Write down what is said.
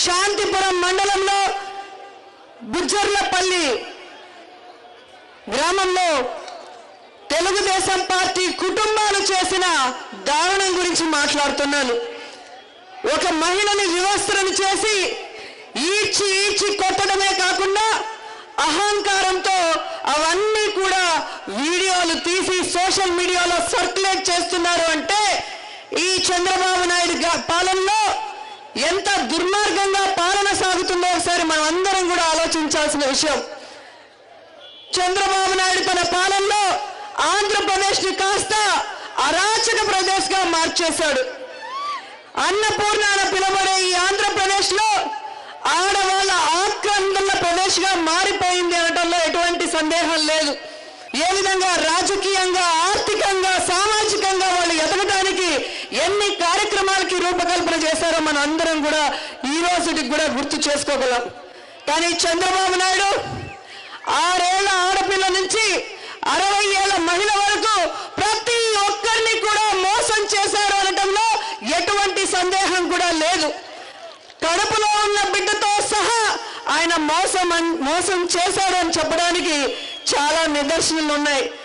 శాంతిపురం మండలంలో బుజ్జర్లపల్లి గ్రామంలో తెలుగుదేశం పార్టీ కుటుంబాలు చేసిన దారుణం గురించి మాట్లాడుతున్నాను ఒక మహిళని వివస్త్రను చేసి ఈడ్చి ఈడ్చి కొట్టడమే కాకుండా అహంకారంతో అవన్నీ కూడా వీడియోలు తీసి సోషల్ మీడియాలో సర్క్యులేట్ చేస్తున్నారు అంటే ఈ చంద్రబాబు నాయుడు గా- పాలనలో ఎంత దుర్మార్గంగా పాలన సాగుతుందో ఒకసారి మనం అందరం కూడా ఆలోచించాల్సిన విషయం చంద్రబాబు నాయుడు తన పాలనలో ఆంధ్రప్రదేశ్ ని కాస్త అరాచక ప్రదేశ్ గా మార్చేశాడు అన్నపూర్ణ అని పిలువబడే ఈ ఆంధ్రప్రదేశ్ లో ఆడవాళ్ళ ఆక్రందన ప్రదేశ్ గా మారిపోయింది అనటంలో ఎటువంటి సందేహం లేదు ఏ విధంగా రాజకీయంగా ఆర్థికంగా సామాజికంగా వాళ్ళు ఎదగడానికి ఎన్ని కార్యక్రమాలకి రూపకల్పన చేశారో మన అందరం కూడా ఈ రోజుకి కూడా గుర్తు చేసుకోగలం కానీ చంద్రబాబు నాయుడు ఆరేళ్ల ఆడపిల్ల నుంచి అరవై ఏళ్ల మహిళ వరకు ప్రతి ఒక్కరిని కూడా మోసం చేశారు అనటంలో ఎటువంటి సందేహం కూడా లేదు కడుపులో ఉన్న బిడ్డతో సహా ఆయన మోసం అన్- మోసం చేశాడు అని చెప్పడానికి చాలా నిదర్శనలు ఉన్నాయి